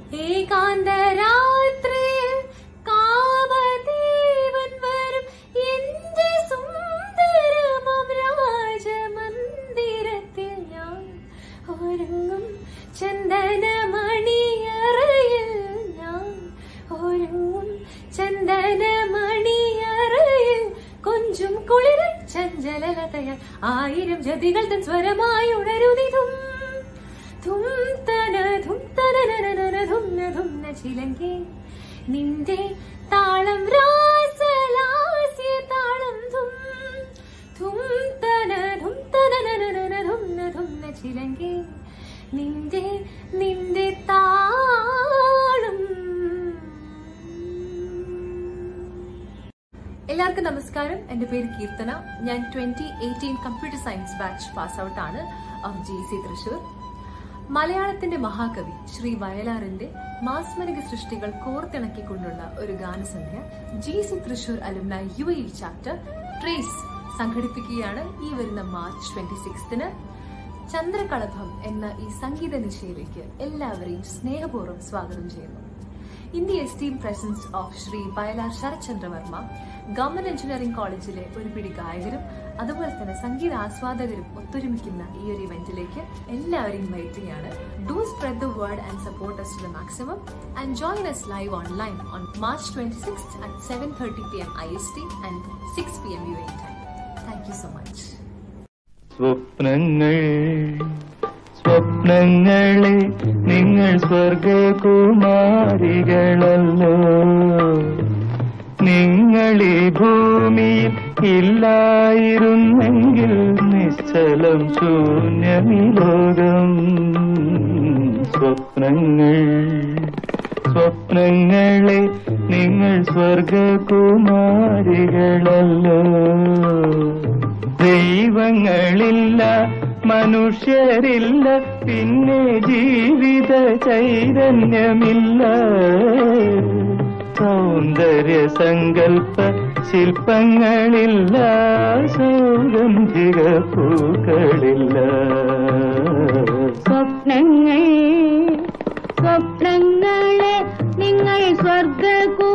ഏകാന്തരാത്രിയിൽ കാമദേവൻ വരും എന്റെ സുന്ദരമം രാജമന്ദിരത്തിൽ ഞാൻ ഒരുങ്ങും ചന്ദനമണിയറയിൽ ഞാൻ ഒരുങ്ങും ചന്ദനമണിയറയിൽ കൊഞ്ചും കുളിരും ചഞ്ചലലതയാൽ ആയിരം ജതികൾ തൻ സ്വരമായി ഉണരുതിതും ധും തന ധും തനനനനന ധുംന ധുംന ചിലങ്കേ നിന്റെ താളം രാസലാസ്യ താളം ധും ധും തന ധും തനനനനന ധുംന ധുംന ചിലങ്കേ നിന്റെ നിന്റെ താളം എല്ലാവർക്കും നമസ്കാരം എന്റെ പേര് കീർത്തന ഞാൻ twenty eighteen computer science batch pass out ആണ് ഓഫ് ജി സി തൃശൂർ മലയാളത്തിന്റെ മഹാകവി ശ്രീ വയലാറിന്റെ മാസ്മരിക സൃഷ്ടികൾ കോർത്തിണക്കിക്കൊണ്ടുള്ള ഒരു ഗാനസന്ധ്യ G C Thrissur alumni U A chapter trace സംഘടിപ്പിക്കുകയാണ് ഈ വരുന്ന മാർച്ച് ട്വന്റി സിക്സ്തിന് ചന്ദ്രകളഭം എന്ന ഈ സംഗീത നിശയിലേക്ക് എല്ലാവരെയും സ്നേഹപൂർവ്വം സ്വാഗതം ചെയ്യുന്നു in the esteem presence of Shri Vayalar Sarathchandra Varma government engineering കോളേജിലെ ഒരു പിടി ഗായകരും അതുപോലെ തന്നെ സംഗീത ആസ്വാദകരും ഒത്തൊരുമിക്കുന്ന ഈ ഒരു ഇവന്റിലേക്ക് എല്ലാവരെയും ഇൻവൈറ്റ് ആണ് do spread the word and support us to the maximum and join us live online on March 26th at 7:30 p.m. IST and 6 p.m. UAE time. Thank you so much. സ്വപ്നങ്ങൾ സ്വപ്നങ്ങളെ നിങ്ങൾ സ്വർഗകുമാരികളല്ലോ നിങ്ങൾ ഈ ഭൂമിയിൽ ഇല്ലായിരുന്നെങ്കിൽ നിശ്ചലം ശൂന്യമി ലോകം സ്വപ്നങ്ങൾ സ്വപ്നങ്ങളെ നിങ്ങൾ സ്വർഗകുമാരികളല്ലോ ദൈവങ്ങളില്ല മനുഷ്യരില്ല പിന്നെ ജീവിത ചൈതന്യമില്ല സൗന്ദര്യ സങ്കൽപ്പ ശില്പങ്ങളില്ല സൗഗന്ധിക പൂക്കളില്ല സ്വപ്നങ്ങൾ സ്വപ്നങ്ങളെ നിങ്ങൾ സ്വർഗകു